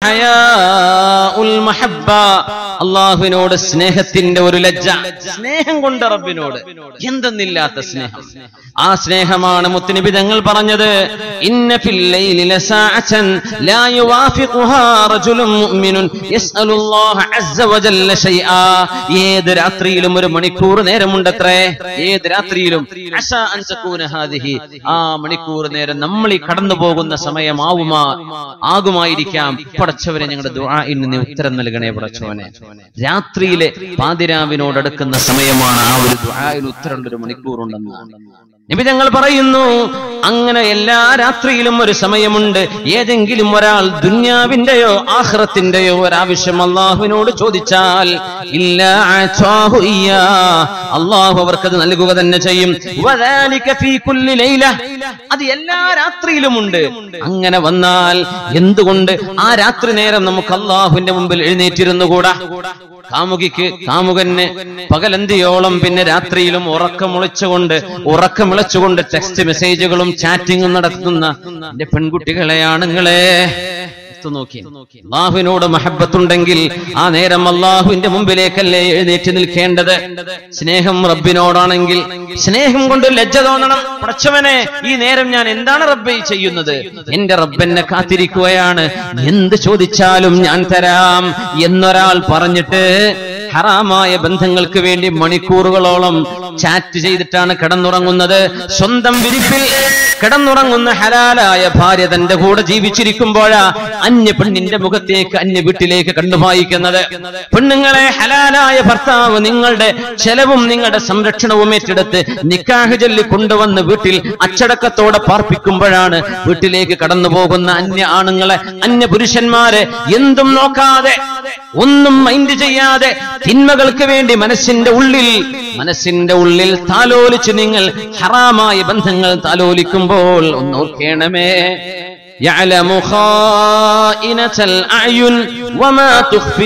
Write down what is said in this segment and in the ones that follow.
ഹയാഉൽ മഹബ്ബ അള്ളാഹുവിനോട് സ്നേഹത്തിന്റെ ഒരു ലജ്ജ സ്നേഹം കൊണ്ട് റബ്ബിനോട് എന്തെന്നില്ലാത്ത സ്നേഹം ആ സ്നേഹമാണ് മുത്തുനബി തങ്ങൾ പറഞ്ഞത് ഇന്ന ഫിൽ ലൈലി ലസാഅതൻ ലാ യുവാഫിഖുഹാ റജുലുൻ മുഅ്മിനുൻ യസ്അലുല്ലാഹ അസ്സ വജല്ല ശൈആ ഏത് രാത്രിയിലും ഒരു മണിക്കൂർ നേരമുണ്ടത്രേ ഏത് രാത്രിയിലും അസാ അൻ തകൂന ഹാദിഹി ആ മണിക്കൂർ നേരം നമ്മൾ ഈ കടന്നു പോകുന്ന സമയമാവുമാ ആകുമായിരിക്കാം പടച്ചവരെ ഞങ്ങളുടെ ദുആഇന് നീ ഉത്തരം നൽകണേ പടച്ചവനെ രാത്രിയിലെ പാതിരാവിനോടടുക്കുന്ന സമയമാണ് ആ ഒരു ദുആഇന് ഉത്തരമുള്ള ഒരു മണിക്കൂറുണ്ടെന്ന് നബി ഞങ്ങൾ പറയുന്നു അങ്ങനെ എല്ലാ രാത്രിയിലും ഒരു സമയമുണ്ട് ഏതെങ്കിലും ഒരാൾ ദുന്യാവിന്റെയോ ആഹ്റത്തിന്റെയോ ഒരാവശ്യം അള്ളാഹുവിനോട് ചോദിച്ചാൽ ഇല്ല അഅ്താഹു ഇയ്യാ. അള്ളാഹു അവർക്കത് നൽകുക തന്നെ ചെയ്യും വദാലിക ഫീ കുല്ലി ലൈല. അത് എല്ലാ രാത്രിയിലുമുണ്ട് അങ്ങനെ വന്നാൽ എന്തുകൊണ്ട് ആ രാത്രി നേരം നമുക്ക് അള്ളാഹുവിന്റെ മുമ്പിൽ എഴുന്നേറ്റിരുന്നുകൂടാ കാമുകിക്ക് കാമുകന് പകലന്തിയോളം പിന്നെ രാത്രിയിലും ഉറക്കമുളച്ചുകൊണ്ട് ഉറക്കമിളച്ചുകൊണ്ട് ടെക്സ്റ്റ് മെസ്സേജുകളും ചാറ്റിങ്ങും നടത്തുന്ന എന്റെ പെൺകുട്ടികളെ ആണുങ്ങളെ എടുത്തു നോക്കി അള്ളാഹുവിനോട് മഹബത്തുണ്ടെങ്കിൽ ആ നേരം അള്ളാഹുവിന്റെ മുമ്പിലേക്കല്ലേ എഴുന്നേറ്റ് നിൽക്കേണ്ടത് സ്നേഹം റബ്ബിനോടാണെങ്കിൽ സ്നേഹം കൊണ്ട് ലജ്ജ തോന്നണം പടച്ചവനെ ഈ നേരം ഞാൻ എന്താണ് റബ്ബെ ഈ ചെയ്യുന്നത് എന്റെ റബ്ബെന്നെ കാത്തിരിക്കുകയാണ് എന്ത് ചോദിച്ചാലും ഞാൻ തരാം എന്നൊരാൾ പറഞ്ഞിട്ട് ഹറാമായ ബന്ധങ്ങൾക്ക് വേണ്ടി മണിക്കൂറുകളോളം ചാറ്റ് ചെയ്തിട്ടാണ് കിടന്നുറങ്ങുന്നത് സ്വന്തം വിരിപ്പിൽ കിടന്നുറങ്ങുന്ന ഹലാലായ ഭാര്യ തന്റെ കൂടെ ജീവിച്ചിരിക്കുമ്പോഴാ അന്യ പെണ്ണിന്റെ മുഖത്തേക്ക് അന്യ വീട്ടിലേക്ക് കണ്ടുപായിക്കുന്നത് പെണ്ണുങ്ങളെ ഹലാലായ ഭർത്താവ് നിങ്ങളുടെ ചെലവും നിങ്ങളുടെ സംരക്ഷണവും ഏറ്റെടുത്ത് നിക്കാഹ് ചൊല്ലി കൊണ്ടുവന്ന് വീട്ടിൽ അച്ചടക്കത്തോടെ പാർപ്പിക്കുമ്പോഴാണ് വീട്ടിലേക്ക് കടന്നു പോകുന്ന അന്യ ആണുങ്ങളെ അന്യ പുരുഷന്മാരെ എന്തും നോക്കാതെ ഒന്നും മൈൻഡ് ചെയ്യാതെ തിന്മകൾക്ക് വേണ്ടി മനസ്സിന്റെ ഉള്ളിൽ മനസ്സിന്റെ ഉള്ളിൽ താലോലിച്ച് നിങ്ങൾ ഹറാമായ ബന്ധങ്ങൾ താലോലിക്കുമ്പോൾ ഒന്ന് ഓർക്കണമേ يعلم خائنة الأعين وما تخفي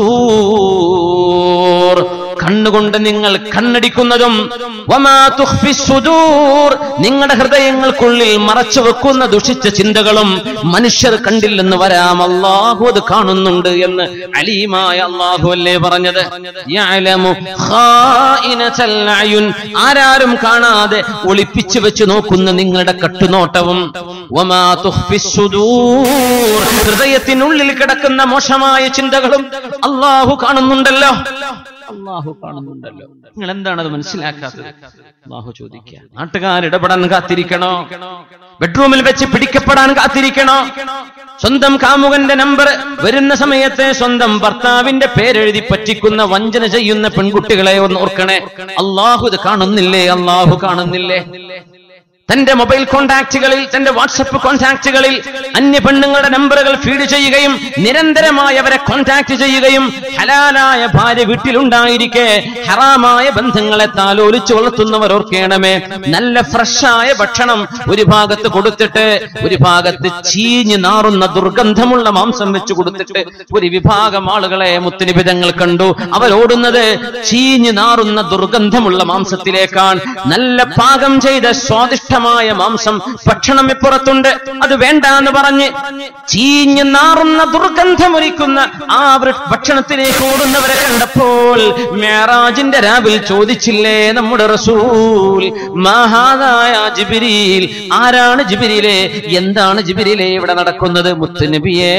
الصدور കണ്ണുകൊണ്ട് നിങ്ങൾ കണ്ണടിക്കുന്നതും വമാ തുഖ്ഫി സുദൂർ നിങ്ങളുടെ ഹൃദയങ്ങൾക്കുള്ളിൽ മറച്ചു വെക്കുന്ന ദുഷിച്ച ചിന്തകളും മനുഷ്യർ കണ്ടില്ലെന്ന് വരാം അള്ളാഹു അത് കാണുന്നുണ്ട് എന്ന് അലീമായ അള്ളാഹു അല്ലേ പറഞ്ഞത് യഅലമു ഖായിനതൽ അയുൻ ആരാരും കാണാതെ ഒളിപ്പിച്ചു വെച്ച് നോക്കുന്ന നിങ്ങളുടെ കട്ടുനോട്ടവും വമാ തുഖ്ഫി സുദൂർ ഹൃദയത്തിനുള്ളിൽ കിടക്കുന്ന മോശമായ ചിന്തകളും അള്ളാഹു കാണുന്നുണ്ടല്ലോ അള്ളാഹു കാണുന്നുണ്ടല്ലോ നിങ്ങൾ എന്താണ് അത് മനസ്സിലാക്കാത്തത് അള്ളാഹു ചോദിക്കുക നാട്ടുകാർ ഇടപെടാൻ കാത്തിരിക്കണോ ബെഡ്റൂമിൽ വെച്ച് പിടിക്കപ്പെടാൻ കാത്തിരിക്കണോ സ്വന്തം കാമുകന്റെ നമ്പർ വരുന്ന സമയത്ത് സ്വന്തം ഭർത്താവിന്റെ പേരെഴുതി പറ്റിക്കുന്ന വഞ്ചന ചെയ്യുന്ന പെൺകുട്ടികളെ ഒന്ന് ഓർക്കണേ അള്ളാഹു ഇത് കാണുന്നില്ലേ അള്ളാഹു കാണുന്നില്ലേ തന്റെ മൊബൈൽ കോൺടാക്റ്റുകളിൽ തന്റെ വാട്സപ്പ് കോൺടാക്റ്റുകളിൽ അന്യ പെണ്ണുങ്ങളുടെ നമ്പറുകൾ ഫീഡ് ചെയ്യുകയും നിരന്തരമായി അവരെ കോൺടാക്ട് ചെയ്യുകയും ഹലാലായ ഭാര്യ വീട്ടിലുണ്ടായിരിക്കെ ഹറാമായ ബന്ധങ്ങളെ താലോലിച്ചു വളർത്തുന്നവർ ഓർക്കേണമേ നല്ല ഫ്രഷായ ഭക്ഷണം ഒരു ഭാഗത്ത് കൊടുത്തിട്ട് ഒരു ഭാഗത്ത് ചീഞ്ഞു നാറുന്ന ദുർഗന്ധമുള്ള മാംസം വെച്ച് കൊടുത്തിട്ട് ഒരു വിഭാഗം ആളുകളെ മുത്തുനിബിതങ്ങൾ കണ്ടു അവരോടുന്നത് ചീഞ്ഞു നാറുന്ന ദുർഗന്ധമുള്ള മാംസത്തിലേക്കാണ് നല്ല പാകം ചെയ്ത സ്വാദിഷ്ട ശുദ്ധമായ മാംസം ഭക്ഷണം ഇപ്പുറത്തുണ്ട് അത് വേണ്ട എന്ന് പറഞ്ഞ് ചീഞ്ഞ് നാറുന്ന ദുർഗന്ധമൊലിക്കുന്ന ആ വൃ- ഭക്ഷണത്തിലേക്ക് ഓടുന്നവരെ കണ്ടപ്പോൾ മേറാജിന്റെ രാവിൽ ചോദിച്ചില്ലേ നമ്മുടെ റസൂൽ മഹാനായ ജിബിരിയിൽ ആരാണ് ജിബിരിയിലെ എന്താണ് ജിബിരിയിലെ ഇവിടെ നടക്കുന്നത് മുത്തുനബിയേ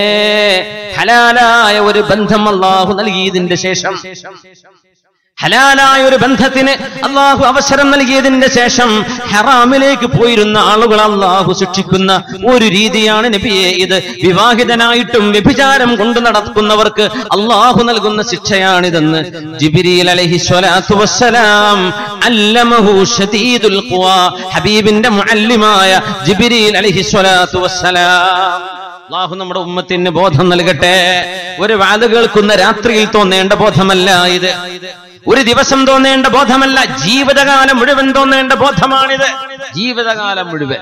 ഹലാലായ ഒരു ബന്ധം അള്ളാഹു നൽകിയതിന്റെ ശേഷം ഹലാലായ ഒരു ബന്ധത്തിന് അള്ളാഹു അവസരം നൽകിയതിന്റെ ശേഷം ഹറാമിലേക്ക് പോയിരുന്ന ആളുകൾ അള്ളാഹു ശിക്ഷിക്കുന്ന ഒരു രീതിയാണ് നബിയെ ഇത് വിവാഹിതനായിട്ടും വ്യഭിചാരം കൊണ്ടു നടക്കുന്നവർക്ക് അള്ളാഹു നൽകുന്ന ശിക്ഷയാണിതെന്ന് ജിബിരിൽ അലൈഹി സ്വലാത്തു വസ്സലാം അല്ലമഹു ഷദീദുൽ ഖുവാ ഹബീബിന്റെ മുഅല്ലിമായ ജിബിരിൽ അലൈഹി സ്വലാത്തു വസ്സലാം അള്ളാഹു നമ്മുടെ ഉമ്മത്തിന് ബോധം നൽകട്ടെ ഒരു വാത് കേൾക്കുന്ന രാത്രിയിൽ തോന്നേണ്ട ബോധമല്ല ഇത് ഒരു ദിവസം തോന്നേണ്ട ബോധമല്ല ജീവിതകാലം മുഴുവൻ തോന്നേണ്ട ബോധമാണിത് ജീവിതകാലം മുഴുവൻ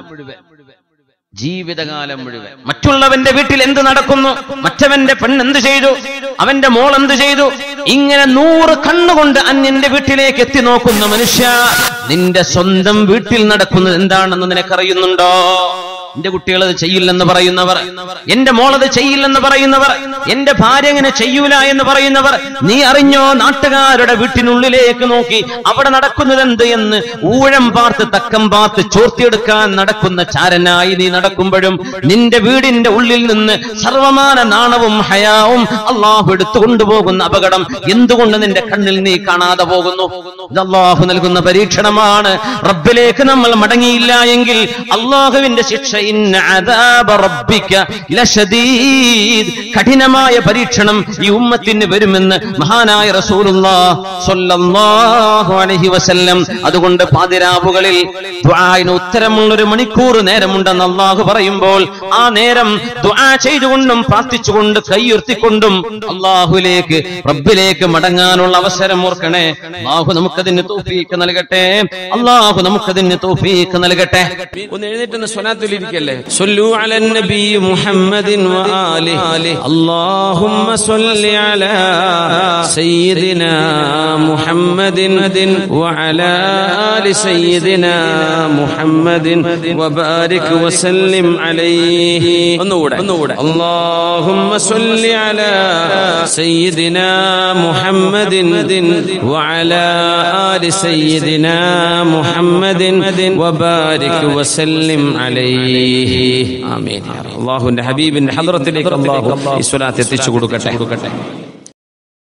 ജീവിതകാലം മുഴുവൻ മറ്റുള്ളവന്റെ വീട്ടിൽ എന്ത് നടക്കുന്നു മറ്റവന്റെ പെണ്ണെന്ത് ചെയ്തു അവന്റെ മോൾ എന്ത് ചെയ്തു ഇങ്ങനെ നൂറ് കണ്ണുകൊണ്ട് അന്യന്റെ വീട്ടിലേക്ക് എത്തി നോക്കുന്ന മനുഷ്യ നിന്റെ സ്വന്തം വീട്ടിൽ നടക്കുന്നത് എന്താണെന്ന് നിനക്കറിയുന്നുണ്ടോ എന്റെ കുട്ടികൾ അത് ചെയ്യില്ലെന്ന് പറയുന്നവർ എന്റെ മോളത് ചെയ്യില്ലെന്ന് പറയുന്നവർ എന്റെ ഭാര്യ എങ്ങനെ ചെയ്യൂല എന്ന് പറയുന്നവർ നീ അറിഞ്ഞോ നാട്ടുകാരുടെ വീട്ടിനുള്ളിലേക്ക് നോക്കി അവിടെ നടക്കുന്നത് എന്ത് എന്ന് ഊഴം പാർത്ത് തക്കം പാർത്ത് ചോർത്തിയെടുക്കാൻ നടക്കുന്ന ചാരനായി നീ നടക്കുമ്പോഴും നിന്റെ വീടിന്റെ ഉള്ളിൽ നിന്ന് സർവമാന നാണവും ഹയാവും അള്ളാഹു എടുത്തു കൊണ്ടുപോകുന്ന അപകടം എന്തുകൊണ്ട് നിന്റെ കണ്ണിൽ നീ കാണാതെ പോകുന്നു ഇത് അള്ളാഹു നൽകുന്ന പരീക്ഷണമാണ് റബ്ബിലേക്ക് നമ്മൾ മടങ്ങിയില്ല എങ്കിൽ അള്ളാഹുവിന്റെ ശിക്ഷ ഇന്ന അദാബ റബ്ബിക ലശദീദ് കഠിനമായ പരീക്ഷണം ഈ ഉമ്മത്തിന് വരുമെന്ന് മഹാനായ റസൂലുള്ളാഹ് സ്വല്ലല്ലാഹു അലൈഹി വസല്ലം അതുകൊണ്ട് പാതിരാവുകളിൽ ദുആഇന് ഉത്തരമുള്ള ഒരു മണിക്കൂർ നേരമുണ്ടെന്ന് അള്ളാഹു പറയുമ്പോൾ ആ നേരം ദുആ ചെയ്തുകൊണ്ടും പ്രാർത്ഥിച്ചുകൊണ്ട് കൈയുയർത്തിക്കൊണ്ടും അള്ളാഹുലേക്ക് റബ്ബിലേക്ക് മടങ്ങാനുള്ള അവസരം ഓർക്കണേ അള്ളാഹു നമുക്കതിന് തൗഫീഖ് നൽകട്ടെ അള്ളാഹു നമുക്കതിന് തൗഫീഖ് നൽകട്ടെ ഒന്ന് എഴുന്നേറ്റ് സ്വലാത്തുലിരിക്കല്ലേ സൊല്ലു അലൻ നബി മുഹമ്മദിൻ വആലി اللهم صل على سيدنا محمد وعلى آل سيدنا محمد وبارك وسلم عليه ഒന്നുകൂടെ ഒന്നുകൂടെ اللهم صل على سيدنا محمد وعلى آل سيدنا محمد وبارك وسلم عليه آمين അള്ളാഹുവിന്റെ ഹബീബിന്റെ ഹദ്റത്തിലേക്ക് അള്ളാഹു ഈ സ്വലാത്ത് എത്തിച്ചു കൊടുക്കട്ടെ കൊടുക്കട്ടെ